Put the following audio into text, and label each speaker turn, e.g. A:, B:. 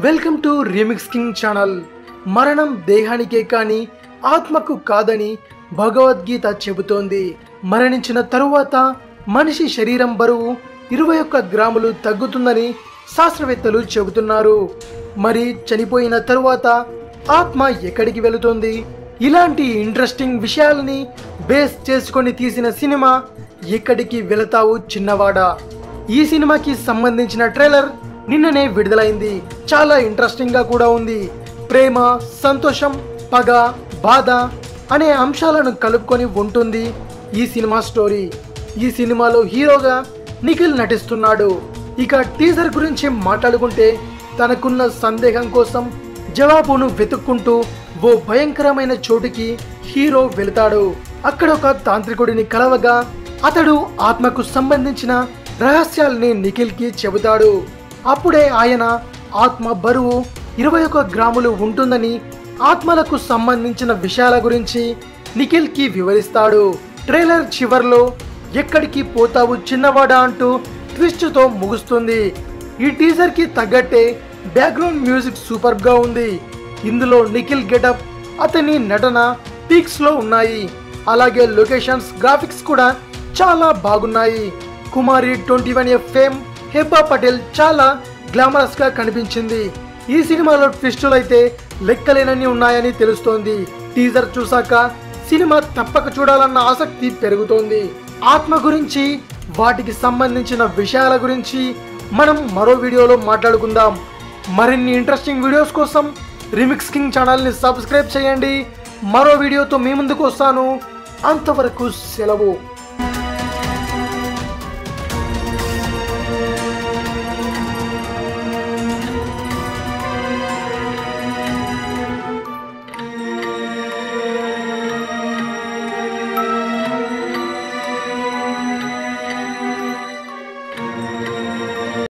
A: welcome to remix king channel మరణం దేహానికే కాని ఆత్మకు కాదని భగవద్గీత చెబుతోంది మరణించిన తరువాత మనిషి శరీరం బరువు ఇరవై ఒక్క గ్రాములు తగ్గుతుందని శాస్త్రవేత్తలు చెబుతున్నారు మరి చనిపోయిన తరువాత ఆత్మ ఎక్కడికి వెళుతుంది ఇలాంటి ఇంట్రెస్టింగ్ విషయాలని బేస్ చేసుకొని తీసిన సినిమా ఎక్కడికి వెళతావు చిన్నవాడా ఈ సినిమాకి సంబంధించిన ట్రైలర్ నిన్ననే విడుదలైంది చాలా ఇంట్రెస్టింగ్ గా కూడా ఉంది ప్రేమ సంతోషం పగ బాధ అనే అంశాలను కలుపుకొని ఉంటుంది ఈ సినిమా స్టోరీ ఈ సినిమాలో హీరోగా నిఖిల్ నటిస్తున్నాడు ఇక టీజర్ గురించి మాట్లాడుకుంటే తనకున్న సందేహం కోసం జవాబును వెతుక్కుంటూ ఓ భయంకరమైన చోటుకి హీరో వెళతాడు అక్కడ ఒక తాంత్రికుడిని కలవగా అతడు ఆత్మకు సంబంధించిన రహస్యాల్ని నిఖిల్కి చెబుతాడు అప్పుడే ఆయన ఆత్మ బరువు ఇరవై ఒక గ్రాములు ఉంటుందని ఆత్మలకు సంబంధించిన విషయాల గురించి నిఖిల్కి వివరిస్తాడు ట్రైలర్ చివర్లో ఎక్కడికి పోతావు చిన్నవాడా అంటూ ట్విస్ట్తో ముగుస్తుంది ఈ టీజర్ కి తగ్గట్టే బ్యాక్గ్రౌండ్ మ్యూజిక్ సూపర్ గా ఉంది ఇందులో నిఖిల్ గెటప్ అతని నటన పీక్స్ లో ఉన్నాయి అలాగే లొకేషన్స్ గ్రాఫిక్స్ కూడా చాలా బాగున్నాయి Kumari twenty one F fame Hebah Patel చాలా గ్లామరస్ గా కనిపించింది ఈ సినిమాలో ట్విస్టులు అయితే లెక్కలేనని ఉన్నాయని తెలుస్తోంది టీజర్ చూసాక సినిమా తప్పక చూడాలన్న ఆసక్తి పెరుగుతోంది ఆత్మ గురించి వాటికి సంబంధించిన విషయాల గురించి మనం మరో వీడియోలో మాట్లాడుకుందాం మరిన్ని ఇంట్రెస్టింగ్ వీడియోస్ కోసం రిమిక్స్ కింగ్ ఛానల్ని సబ్స్క్రైబ్ చేయండి మరో వీడియోతో మీ ముందుకు వస్తాను అంతవరకు సెలవు